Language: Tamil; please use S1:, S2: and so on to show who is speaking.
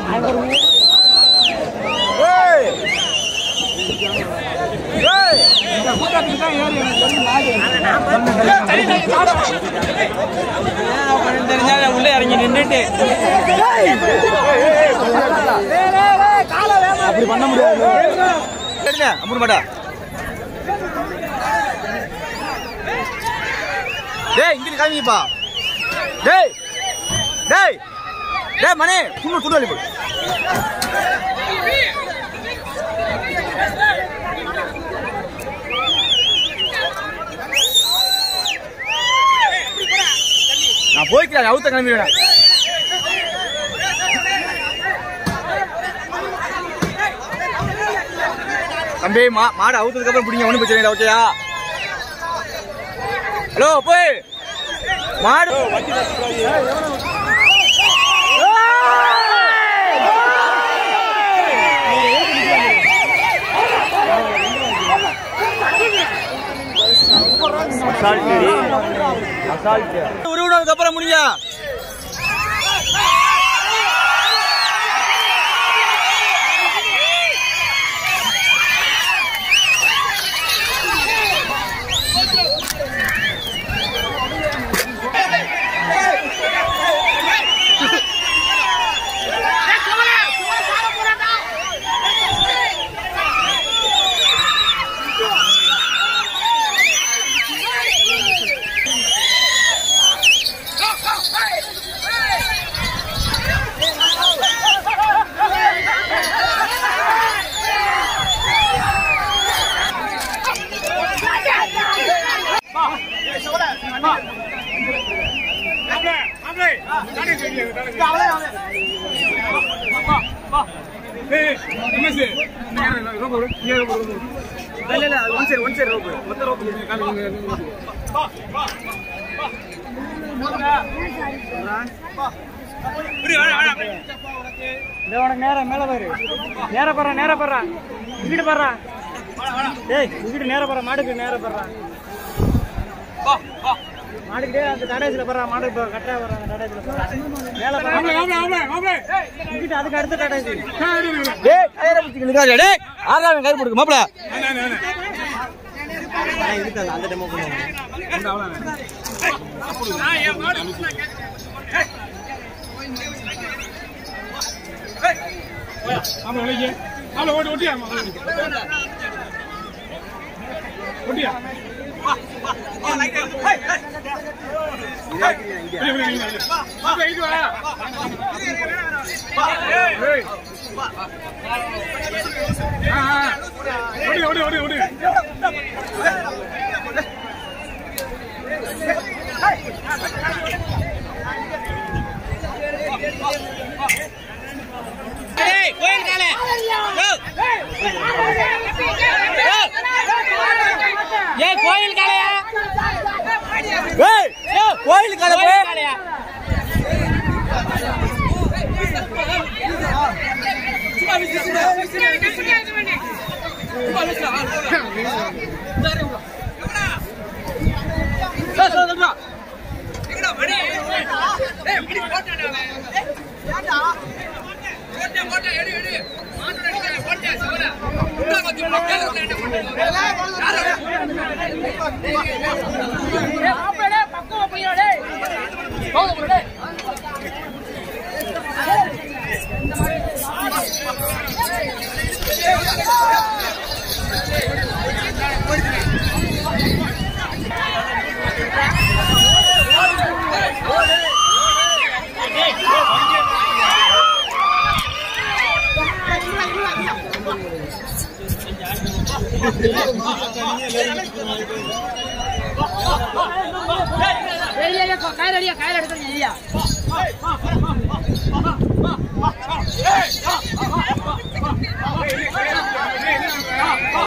S1: தெரிஞ்சால உள்ள இறங்கி நின்றுட்டு
S2: அப்படி பண்ண முடியாது எடுங்க அம்புரு மாட்டா டேய் இங்கிட்டு காமிங்கப்பா டேய் டேய் டேய் மணி துண்ணு துண்ணு அள்ளி போடு நான் போய்க்கிறேன் அவுத்த கிளம்பிடுறேன் தம்பி மா மாடு அவுத்ததுக்கு அப்புறம் பிடிங்க ஒன்றும் பிரச்சனை இல்லை ஓகேயா ஹலோ போய் மாடு உருவினதுக்கு அப்புறம் முடியா
S1: இந்த உனக்கு நேரம் மேல பாரு நேர போறா நேர போறா இங்கிட்டு போறா டேய் இங்கிட்டு நேர போறா மாடுக்கு நேர போறா மாடுக்கிட்டே அந்த தடயத்துல போறா மாடு இப்போ கட்டா போறா அந்த தடயத்துல போறா மேல போறா இங்கிட்டு அதுக்கு அடுத்த தடயத்து
S2: டேய் கயிறை பிடிச்சி நிக்காதே டேய் ஆறாவது கயிறு போடுங்க மாப்பிள
S1: அந்த டெமோ ஏய் கோயில் காலையா
S2: ஏய் கோயில் கால போய்
S1: காலையா
S3: காயில் அடியா காயில் எடுத்துருங்க ஐயா